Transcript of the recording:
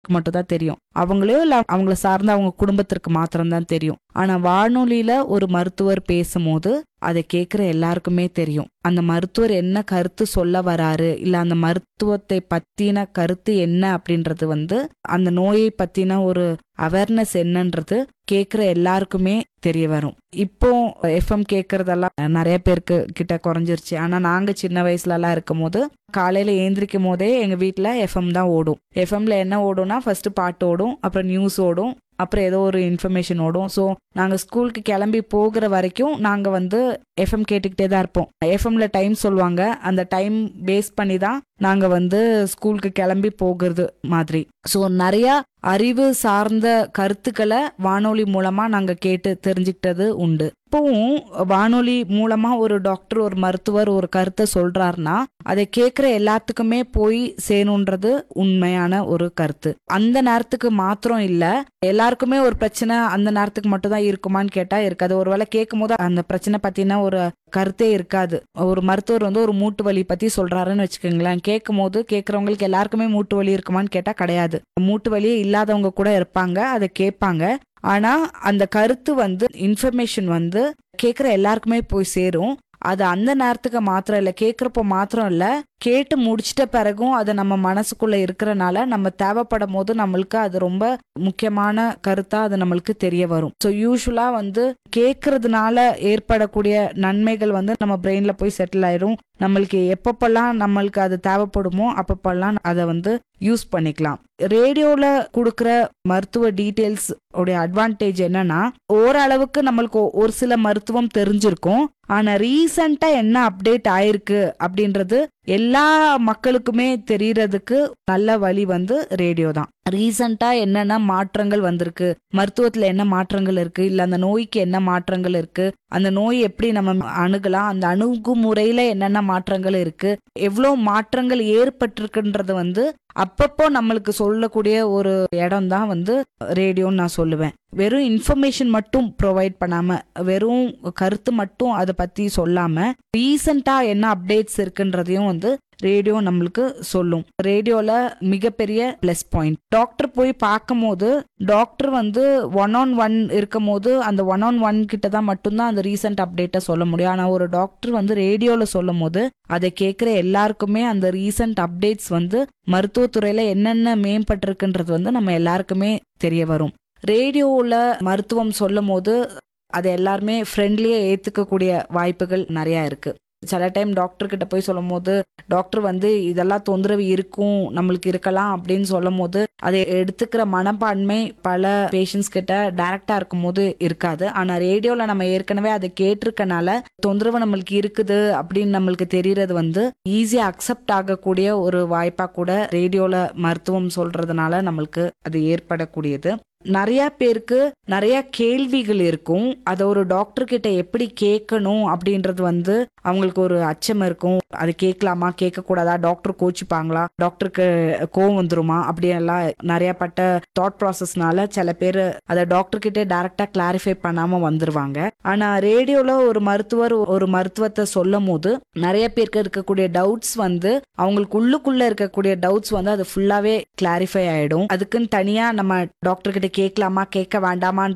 மட்டும் தான் தெரியும் அவங்களோ இல்ல அவங்கள சார்ந்த அவங்க குடும்பத்திற்கு மாத்திரம்தான் தெரியும் ஆனா வானொலியில ஒரு மருத்துவர் பேசும்போது அதை கேட்குற எல்லாருக்குமே தெரியும் அந்த மருத்துவர் என்ன கருத்து சொல்ல வராரு இல்ல அந்த மருத்துவத்தை பத்தின கருத்து என்ன அப்படின்றது வந்து அந்த நோயை பத்தின ஒரு அவேர்னஸ் என்னன்றது கேட்குற எல்லாருக்குமே தெரிய வரும் இப்போ எஃப்எம் கேட்கறதெல்லாம் நிறைய பேருக்கு கிட்ட குறைஞ்சிருச்சு ஆனா நாங்க சின்ன வயசுல எல்லாம் இருக்கும் போது காலையில ஏந்திரிக்கும் போதே எங்க வீட்ல எஃப்எம் தான் ஓடும் எஃப்எம்ல என்ன ஓடும்னா ஃபர்ஸ்ட் பாட்டு ஓடும் அப்புறம் நியூஸ் ஓடும் அப்புறம் ஏதோ ஒரு இன்ஃபர்மேஷன் ஓடும் ஸோ நாங்கள் ஸ்கூலுக்கு கிளம்பி போகிற வரைக்கும் நாங்கள் வந்து எஃப்எம் கேட்டுக்கிட்டே தான் இருப்போம் எஃப்எம்ல டைம் சொல்லுவாங்க அந்த டைம் பேஸ் பண்ணி தான் நாங்கள் வந்து ஸ்கூலுக்கு கிளம்பி போகிறது மாதிரி ஸோ நிறையா அறிவு சார்ந்த கருத்துக்களை வானொலி மூலமா நாங்க கேட்டு தெரிஞ்சுக்கிட்டது உண்டு இப்பவும் வானொலி மூலமா ஒரு டாக்டர் ஒரு மருத்துவர் ஒரு கருத்தை சொல்றாருன்னா அதை கேட்குற எல்லாத்துக்குமே போய் சேணுன்றது உண்மையான ஒரு கருத்து அந்த நேரத்துக்கு மாத்திரம் இல்ல எல்லாருக்குமே ஒரு பிரச்சனை அந்த நேரத்துக்கு மட்டும் தான் இருக்குமான்னு கேட்டா இருக்காது ஒருவேளை கேட்கும் போது அந்த பிரச்சனை பத்தின ஒரு கருத்தே இருக்காது ஒரு மருத்துவர் வந்து ஒரு மூட்டு வலி பத்தி சொல்றாருன்னு வச்சுக்கோங்களேன் கேட்கும் போது கேட்கறவங்களுக்கு எல்லாருக்குமே மூட்டு வலி இருக்குமான்னு கேட்டா கிடையாது மூட்டு வலியே இல்லாதவங்க கூட இருப்பாங்க அதை கேட்பாங்க ஆனா அந்த கருத்து வந்து இன்ஃபர்மேஷன் வந்து கேட்குற எல்லாருக்குமே போய் சேரும் அது அந்த நேரத்துக்கு மாத்திரம் இல்லை கேட்குறப்போ மாத்திரம் இல்லை கேட்டு முடிச்சிட்ட பிறகும் அது நம்ம மனசுக்குள்ள இருக்கிறனால நம்ம தேவைப்படும் போது நம்மளுக்கு அது ரொம்ப முக்கியமான கருத்தா அது நம்மளுக்கு தெரிய வரும் ஸோ யூஸ்வலா வந்து கேட்கறதுனால ஏற்படக்கூடிய நன்மைகள் வந்து நம்ம பிரெயின்ல போய் செட்டில் ஆயிரும் நம்மளுக்கு எப்பப்பெல்லாம் நம்மளுக்கு அது தேவைப்படுமோ அப்பப்பெல்லாம் அதை வந்து யூஸ் பண்ணிக்கலாம் ரேடியோல கொடுக்குற மருத்துவ டீட்டெயில்ஸ் உடைய அட்வான்டேஜ் என்னன்னா ஓரளவுக்கு நம்மளுக்கு ஒ- ஒரு சில மருத்துவம் தெரிஞ்சிருக்கும் ஆனா ரீசண்டா என்ன அப்டேட் ஆயிருக்கு அப்படின்றது எல்லா மக்களுக்குமே தெரியறதுக்கு நல்ல வழி வந்து ரேடியோ தான் ரீசண்டா என்னென்ன மாற்றங்கள் வந்திருக்கு மருத்துவத்துல என்ன மாற்றங்கள் இருக்கு இல்ல அந்த நோய்க்கு என்ன மாற்றங்கள் இருக்கு அந்த நோய் எப்படி நம்ம அணுகலாம் அந்த அணுகுமுறையில என்னென்ன மாற்றங்கள் இருக்கு எவ்வளோ மாற்றங்கள் ஏற்பட்டிருக்குன்றது வந்து அப்பப்போ நம்மளுக்கு சொல்லக்கூடிய ஒரு இடம் தான் வந்து ரேடியோன்னு நான் சொல்லுவேன் வெறும் இன்ஃபர்மேஷன் மட்டும் ப்ரொவைட் பண்ணாம வெறும் கருத்து மட்டும் அதை பத்தி சொல்லாம ரீசண்டா என்ன அப்டேட்ஸ் இருக்குன்றதையும் வந்து ரேடியோ நம்மளுக்கு சொல்லும் ரேடியோல மிகப்பெரிய ப்ளஸ் பாயிண்ட் டாக்டர் போய் பார்க்கும்போது டாக்டர் வந்து ஒன் ஆன் ஒன் இருக்கும் போது அந்த ஒன் ஆன் ஒன் கிட்ட தான் மட்டும்தான் அந்த ரீசன்ட் அப்டேட்டை சொல்ல முடியும் ஆனா ஒரு டாக்டர் வந்து ரேடியோல சொல்லும் போது அதை கேட்குற எல்லாருக்குமே அந்த ரீசன்ட் அப்டேட்ஸ் வந்து மருத்துவத்துறையில என்னென்ன மேம்பட்டிருக்குன்றது வந்து நம்ம எல்லாருக்குமே தெரிய வரும் ரேடியோவில் மருத்துவம் சொல்லும் போது அதை எல்லாருமே ஃப்ரெண்ட்லியாக ஏற்றுக்கக்கூடிய வாய்ப்புகள் நிறையா இருக்கு சில டைம் டாக்டர் கிட்ட போய் சொல்லும் போது டாக்டர் வந்து இதெல்லாம் தொந்தரவு இருக்கும் நம்மளுக்கு இருக்கலாம் அப்படின்னு சொல்லும் போது அதை எடுத்துக்கிற மனப்பான்மை பல பேஷண்ட்ஸ் கிட்ட டைரக்டா இருக்கும் போது இருக்காது ஆனா ரேடியோல நம்ம ஏற்கனவே அதை கேட்டிருக்கனால தொந்தரவு நம்மளுக்கு இருக்குது அப்படின்னு நம்மளுக்கு தெரியறது வந்து ஈஸியா அக்செப்ட் ஆகக்கூடிய ஒரு வாய்ப்பா கூட ரேடியோல மருத்துவம் சொல்றதுனால நம்மளுக்கு அது ஏற்படக்கூடியது நிறைய பேருக்கு நிறைய கேள்விகள் இருக்கும் அதை ஒரு டாக்டர் கிட்ட எப்படி கேட்கணும் அப்படின்றது வந்து அவங்களுக்கு ஒரு அச்சம் இருக்கும் அது கேட்கலாமா கேட்க கூடாதா டாக்டர் கோச்சிப்பாங்களா டாக்டருக்கு கோவம் வந்துருமா அப்படியெல்லாம் நிறைய பட்ட தாட் ப்ராசஸ்னால சில பேர் அதை டாக்டர் கிட்ட டைரக்டா கிளாரிஃபை பண்ணாம வந்துருவாங்க ஆனா ரேடியோல ஒரு மருத்துவர் ஒரு மருத்துவத்தை சொல்லும் போது நிறைய பேருக்கு இருக்கக்கூடிய டவுட்ஸ் வந்து அவங்களுக்கு உள்ளுக்குள்ள இருக்கக்கூடிய டவுட்ஸ் வந்து அது ஃபுல்லாவே கிளாரிஃபை ஆயிடும் அதுக்குன்னு தனியா நம்ம டாக்டர் கிட்ட கேட்கலாமா கேட்க வேண்டாமான்ற